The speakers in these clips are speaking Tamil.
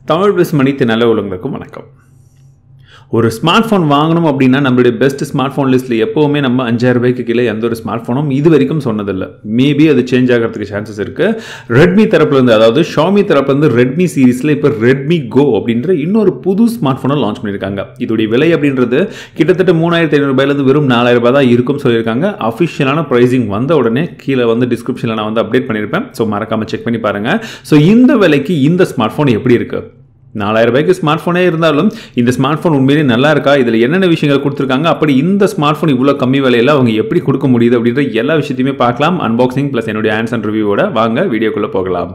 தமிழ் பிளஸ் மணித்து நல்ல உலகங்களுக்கும் வணக்கம் ஒரு ஸ்மார்ட் ஃபோன் வாங்கணும் அப்படின்னா நம்மளுடைய பெஸ்ட் ஸ்மார்ட் ஃபோன் லிஸ்ட்டில் எப்போவுமே நம்ம அஞ்சாயிரம் ரூபாய்க்கு கீழே எந்த ஒரு ஸ்மார்ட் ஃபோனும் இது வரைக்கும் சொன்னதில்லை மேபி அது சேஞ்ச் ஆகிறதுக்கு சான்சஸ் இருக்குது ரெட்மி தரப்புலேருந்து அதாவது ஷாமி தரப்புலேருந்து ரெட்மி சீரிஸில் இப்போ ரெட்மி கோ அப்படின்ற இன்னொரு புது ஸ்மார்ட் ஃபோனை லான்ச் பண்ணியிருக்காங்க இதோடைய விலை அப்படின்றது கிட்டத்தட்ட மூணாயிரத்தி ஐநூறுபாயிலேருந்து வெறும் நாலாயிரம் ரூபாய் தான் இருக்கும் சொல்லியிருக்காங்க அஃபிஷியலான ப்ரைஸிங் வந்த உடனே கீழே வந்து டிஸ்கிரிப்ஷனில் நான் வந்து அப்டேட் பண்ணியிருப்பேன் ஸோ மறக்காமல் செக் பண்ணி பாருங்கள் ஸோ இந்த விலைக்கு இந்த ஸ்மார்ட் ஃபோன் எப்படி இருக்குது நாலாயிரம் ரூபாய்க்கு ஸ்மார்ட் ஃபோனே இருந்தாலும் இந்த ஸ்மார்ட் ஃபோன் உண்மையிலேயே நல்லா இருக்கா இதில் என்னென்ன விஷயங்கள் கொடுத்துருக்காங்க அப்படி இந்த ஸ்மார்ட் ஃபோன் இவ்வளோ கம்மி விலையில் அவங்க எப்படி கொடுக்க முடியுது அப்படின்ற எல்லா விஷயத்தையுமே பார்க்கலாம் அன்பாக்சிங் ப்ளஸ் என்னுடைய ஆன்சர் ரிவ்யூவோட வாங்க வீடியோக்குள்ளே போகலாம்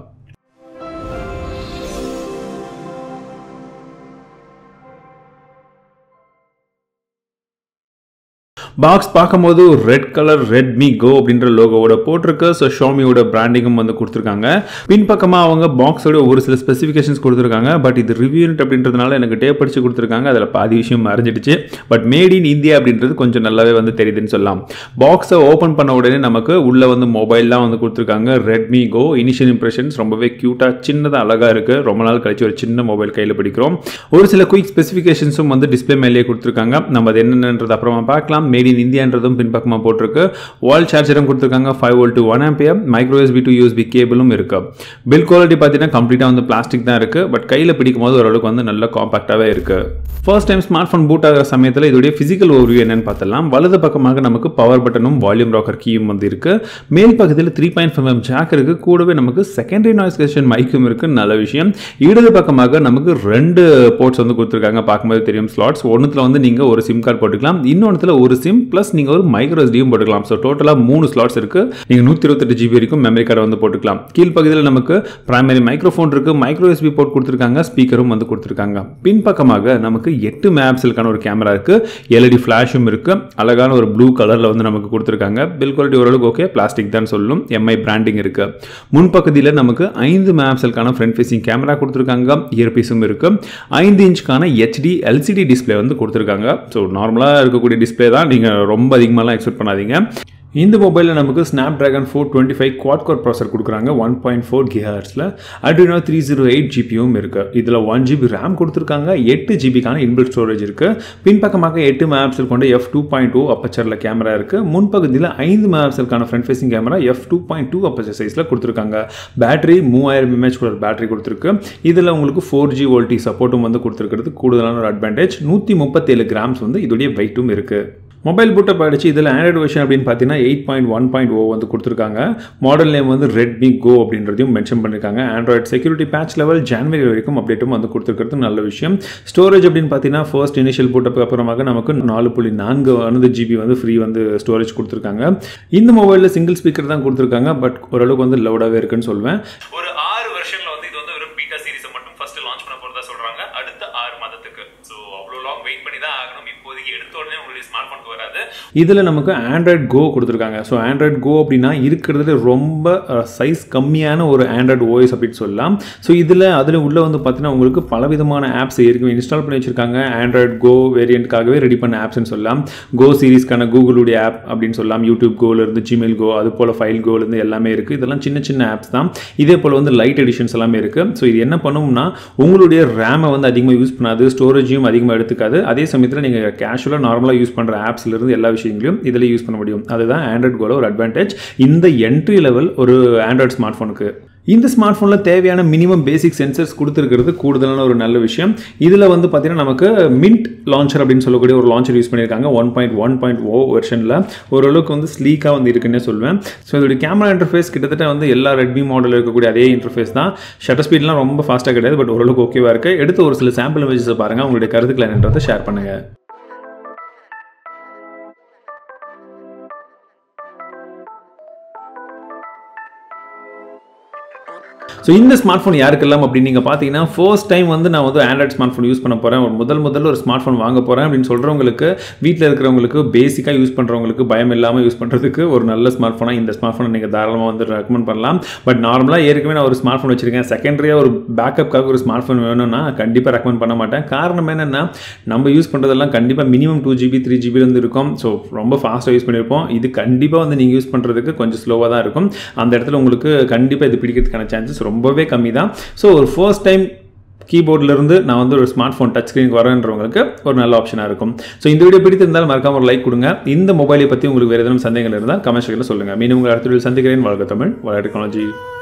பாக்ஸ் பார்க்கும்போது ஒரு ரெட் கலர் ரெட்மி கோ அப்படின்ற லோகோவோட போட்டிருக்கு ஸோ ஷோமியோட பிராண்டிங்கும் வந்து கொடுத்துருக்காங்க பின்பக்கமாக அவங்க பாக்ஸோட ஒரு சில ஸ்பெசிஃபிகேஷன்ஸ் கொடுத்துருக்காங்க பட் இது ரிவ்யூன்ட் அப்படின்றதுனால எனக்கு டேப் படிச்சு கொடுத்துருக்காங்க அதில் பாதி விஷயம் மறைஞ்சிடுச்சு பட் மேட் இன் இந்தியா அப்படின்றது கொஞ்சம் நல்லாவே வந்து தெரியுதுன்னு சொல்லலாம் பாக்ஸை ஓப்பன் பண்ண உடனே நமக்கு உள்ளே வந்து மொபைல்லாம் வந்து கொடுத்துருக்காங்க ரெட்மி கோ இனிஷியல் இம்ப்ரெஷன்ஸ் ரொம்பவே க்யூட்டாக சின்னதாக அழகாக இருக்குது ரொம்ப நாள் கழிச்சு ஒரு சின்ன மொபைல் கையில் பிடிக்கிறோம் ஒரு சில குயிக் ஸ்பெசிஃபிகேஷன்ஸும் வந்து டிஸ்பிளே மேலேயே கொடுத்துருக்காங்க நம்ம அது என்னென்னன்றது அப்புறமா பார்க்கலாம் மேட் இன் இந்தியான்றதும் பின்பக்கமாக போட்டிருக்கு வால் சார்ஜரும் கொடுத்துருக்காங்க five volt to one ampere micro USB to USB கேபிளும் இருக்கு பில் குவாலிட்டி பார்த்தீங்கன்னா கம்ப்ளீட்டாக வந்து பிளாஸ்டிக் தான் இருக்குது பட் கையில் பிடிக்கும் போது ஓரளவுக்கு வந்து நல்ல காம்பாக்டாகவே இருக்குது first time smart phone boot ஆகிற சமயத்தில் இதோடைய ஃபிசிக்கல் ஓவர்வியூ என்னன்னு பார்த்தலாம் வலது பக்கமாக நமக்கு பவர் பட்டனும் வால்யூம் ராக்கர் கீயும் வந்து இருக்கு மேல் பக்கத்தில் three point five M jack இருக்கு கூடவே நமக்கு செகண்டரி நாய்ஸ் கன்சன் மைக்கும் இருக்கு நல்ல விஷயம் இடது பக்கமாக நமக்கு ரெண்டு போர்ட்ஸ் வந்து கொடுத்துருக்காங்க பார்க்கும்போது தெரியும் ஸ்லாட்ஸ் ஒன்றுத்தில் வந்து நீங்கள் ஒரு சிம் கார்டு போட்டுக்கலாம் இன்னொன்றுத்தில் ஒரு சிம் ப்ளஸ் நீங்கள் ஒரு மைக்ரோ எஸ்டியும் போட்டுக்கலாம் ஸோ டோட்டலாக மூணு ஸ்லாட்ஸ் இருக்கு நீங்கள் நூற்றி இருபத்தெட்டு ஜிபி வரைக்கும் மெமரி கார்டை வந்து போட்டுக்கலாம் கீழ்ப்பகுதியில் நமக்கு பிரைமரி மைக்ரோஃபோன் இருக்கு மைக்ரோ எஸ்பி போர்ட் கொடுத்துருக்காங்க ஸ்பீக்கரும் வந்து கொடுத்துருக்காங்க பின்பக்கமாக நமக்கு எட்டு மேப்ஸிலுக்கான ஒரு கேமரா இருக்கு எல்இடி ஃப்ளாஷும் இருக்கு அழகான ஒரு ப்ளூ கலரில் வந்து நமக்கு கொடுத்துருக்காங்க பில் குவாலிட்டி ஓரளவுக்கு ஓகே பிளாஸ்டிக் தான் சொல்லும் எம்ஐ பிராண்டிங் இருக்கு முன்பகுதியில் நமக்கு ஐந்து மேப்ஸலுக்கான ஃப்ரண்ட் ஃபேசிங் கேமரா கொடுத்துருக்காங்க இயர்பீஸும் இருக்கு ஐந்து இன்ச்சுக்கான ஹெச்டி எல்சிடி டிஸ்பிளே வந்து கொடுத்துருக்காங்க ஸோ நார்மலாக இருக்கக்கூடிய டிஸ்பிளே தான் நீங்கள் ரொம்ப அதிகமாகலாம் எக்ஸ்பெக்ட் பண்ணாதீங்க இந்த மொபைலில் நமக்கு Snapdragon four twenty five quad core processor கொடுக்குறாங்க ஒன் பாயிண்ட் ஃபோர் கிஹர்ஸில் அட்ரினோ த்ரீ ஜீரோ எயிட் ஜிபியும் இருக்குது இதில் ஒன் ஜிபி ரேம் கொடுத்துருக்காங்க எட்டு ஜிபிக்கான இன்பில்ட் ஸ்டோரேஜ் இருக்குது பின்பக்கமாக எட்டு மேப்ஸில் கொண்ட எஃப் டூ பாயிண்ட் டூ அப்பச்சரில் கேமரா இருக்குது முன்பகுதியில் ஐந்து மேப்ஸிற்கான front facing camera F two point two aperture சைஸில் கொடுத்துருக்காங்க பேட்டரி மூவாயிரம் எம்ஏஹெச் கூட பேட்டரி கொடுத்துருக்கு இதில் உங்களுக்கு ஃபோர் ஜி வோல்டி சப்போர்ட்டும் வந்து கொடுத்துருக்கிறது கூடுதலான ஒரு அட்வான்டேஜ் நூற்றி முப்பத்தேழு கிராம்ஸ் வந்து இதோடைய வெயிட்டும் இருக்குது மொபைல் பூட்டப் ஆகிடுச்சு இதில் ஆண்ட்ராய்டு வெர்ஷன் அப்படின்னு பார்த்தீங்கன்னா eight point one point O வந்து கொடுத்துருக்காங்க மாடல் நேம் வந்து ரெட்மி கோ அப்படின்றதையும் மென்ஷன் பண்ணியிருக்காங்க Android security patch level January வரைக்கும் அப்டேட்டும் வந்து கொடுத்துருக்கிறது நல்ல விஷயம் ஸ்டோரேஜ் அப்படின்னு பார்த்தீங்கன்னா ஃபர்ஸ்ட் இனிஷியல் பூட்டப்புக்கு அப்புறமாக நமக்கு நாலு புள்ளி நான்கு வந்து ஜிபி வந்து ஃப்ரீ வந்து ஸ்டோரேஜ் கொடுத்துருக்காங்க இந்த மொபைலில் சிங்கிள் ஸ்பீக்கர் தான் கொடுத்துருக்காங்க பட் ஓரளவுக்கு வந்து லவுடாகவே இருக்குன்னு சொல்லுவேன் ஒரு ஆறு வருஷன்ல வந்து இது வந்து வெறும் பீட்டா சீரிஸை மட்டும் ஃபர்ஸ்ட் லான்ச் பண்ண போறதா சொல்றாங்க அடுத்த ஆறு மாதத்துக்கு ஸோ அவ்வளோ லாங் வெயிட் பண்ணி தான் ஆகணும் இப்போதைக்கு எடுத்த உடனே உங்களுடைய ஸ்மார்ட் ஃபோனுக்கு வராது இதில் நமக்கு ஆண்ட்ராய்ட் கோ கொடுத்துருக்காங்க ஸோ ஆண்ட்ராய்ட் கோ அப்படின்னா இருக்கிறதுல ரொம்ப சைஸ் கம்மியான ஒரு ஆண்ட்ராய்டு ஓஎஸ் அப்படின்னு சொல்லலாம் ஸோ இதில் அதில் உள்ள வந்து பார்த்தீங்கன்னா உங்களுக்கு பலவிதமான ஆப்ஸ் ஏற்கனவே இன்ஸ்டால் பண்ணி வச்சிருக்காங்க ஆண்ட்ராய்ட் கோ வேரியண்ட்காகவே ரெடி பண்ண ஆப்ஸ்னு சொல்லலாம் கோ சீரிஸ்க்கான கூகுளுடைய ஆப் அப்படின்னு சொல்லலாம் யூடியூப் கோலேருந்து ஜிமெயில் கோ அது போல் ஃபைல் கோலேருந்து எல்லாமே இருக்குது இதெல்லாம் சின்ன சின்ன ஆப்ஸ் தான் இதே போல் வந்து லைட் எடிஷன்ஸ் எல்லாமே இருக்குது ஸோ இது என்ன பண்ணும்னா உங்களுடைய ரேமை வந்து அதிகமாக யூஸ் பண்ணாது ஸ்டோரேஜையும் அதிகமாக எடுத்துக்காது அதே சமயத்தில் நீங்கள் கேஷுவலாக நார்மலாக யூஸ் பண்ணுற ஆப்ஸ்லேருந்து எல்லா விஷயங்களையும் இதில் யூஸ் பண்ண முடியும் அதுதான் ஆண்ட்ராய்ட் கோல ஒரு அட்வான்டேஜ் இந்த என்ட்ரி லெவல் ஒரு ஆண்ட்ராய்ட் ஸ்மார்ட் ஃபோனுக்கு இந்த ஸ்மார்ட் ஃபோனில் தேவையான மினிமம் பேசிக் சென்சர்ஸ் கொடுத்துருக்கிறது கூடுதலான ஒரு நல்ல விஷயம் இதில் வந்து பார்த்தீங்கன்னா நமக்கு மின்ட் லான்ச்சர் அப்படின்னு சொல்லக்கூடிய ஒரு லான்ச்சர் யூஸ் பண்ணியிருக்காங்க one point one point O வெர்ஷனில் ஓரளவுக்கு வந்து ஸ்லீக்காக வந்து இருக்குன்னே சொல்லுவேன் ஸோ இதோட கேமரா இன்டர்ஃபேஸ் கிட்டத்தட்ட வந்து எல்லா ரெட்மி மாடலில் இருக்கக்கூடிய அதே இன்டர்ஃபேஸ் தான் ஷட்டர் ஸ்பீட்லாம் ரொம்ப ஃபாஸ்ட்டாக கிடையாது பட் ஓரளவுக்கு ஓகேவாக இருக்குது எடுத்து ஒரு சில சாம்பிள் இமேஜஸை பாருங்கள் உங்களுடைய கருத்துக்களை என்னன்றதை ஷேர் பண்ணுங்கள் ஸோ இந்த ஸ்மார்ட் ஃபோன் யாருக்கெல்லாம் அப்படின்னு நீங்கள் பார்த்தீங்கன்னா ஃபர்ஸ்ட் டைம் வந்து நான் வந்து ஆண்ட்ராய்ட் ஸ்மார்ட் ஃபோன் யூஸ் பண்ண போகிறேன் ஒரு முதல் முதல்ல ஒரு ஸ்மார்ட் ஃபோன் வாங்க போகிறேன் அப்படின்னு சொல்கிறவங்களுக்கு வீட்டில் இருக்கிறவங்களுக்கு பேசிக்காக யூஸ் பண்ணுறவங்களுக்கு பயம் இல்லாமல் யூஸ் பண்ணுறதுக்கு ஒரு நல்ல ஸ்மார்ட் ஃபோனாக இந்த ஸ்மார்ட் ஃபோனை நீங்கள் தாராளமாக வந்து ரெக்கமெண்ட் பண்ணலாம் பட் நார்மலாக ஏற்கனவே நான் ஒரு ஸ்மார்ட் ஃபோன் வச்சிருக்கேன் செகண்டரியாக ஒரு பேக்கப்புக்காக ஒரு ஸ்மார்ட் ஃபோன் வேணும்னா கண்டிப்பாக ரெக்கமெண்ட் பண்ண மாட்டேன் காரணம் என்னென்னா நம்ம யூஸ் பண்ணுறதெல்லாம் கண்டிப்பாக minimum two GB three GB வந்து இருக்கும் ஸோ ரொம்ப ஃபாஸ்ட்டாக யூஸ் பண்ணியிருப்போம் இது கண்டிப்பாக வந்து நீங்கள் யூஸ் பண்ணுறதுக்கு கொஞ்சம் ஸ்லோவாக தான் இருக்கும் அந்த இடத்துல உங்களுக்கு கண்டிப்பாக இது பிடிக்கிறதுக்கான சான்சஸ் ரொம்பவே கம்மி தான் ஸோ ஒரு ஃபர்ஸ்ட் டைம் கீபோர்ட்ல இருந்து நான் வந்து ஒரு ஸ்மார்ட் ஃபோன் டச் ஸ்க்ரீனுக்கு வரேன்றவங்களுக்கு ஒரு நல்ல ஆப்ஷனாக இருக்கும் ஸோ இந்த வீடியோ பிடித்திருந்தால் மறக்காம ஒரு லைக் கொடுங்க இந்த மொபைலை பற்றி உங்களுக்கு வேறு ஏதேனும் சந்தேகங்கள் இருந்தால் கமெண்ட் செக்ஷனில் சொல்லுங்கள் மீண்டும் உங்கள் அடுத்த வீடியோவில் சந்திக்கிறேன் வாழ்க தமிழ் வள டெக்னாலஜி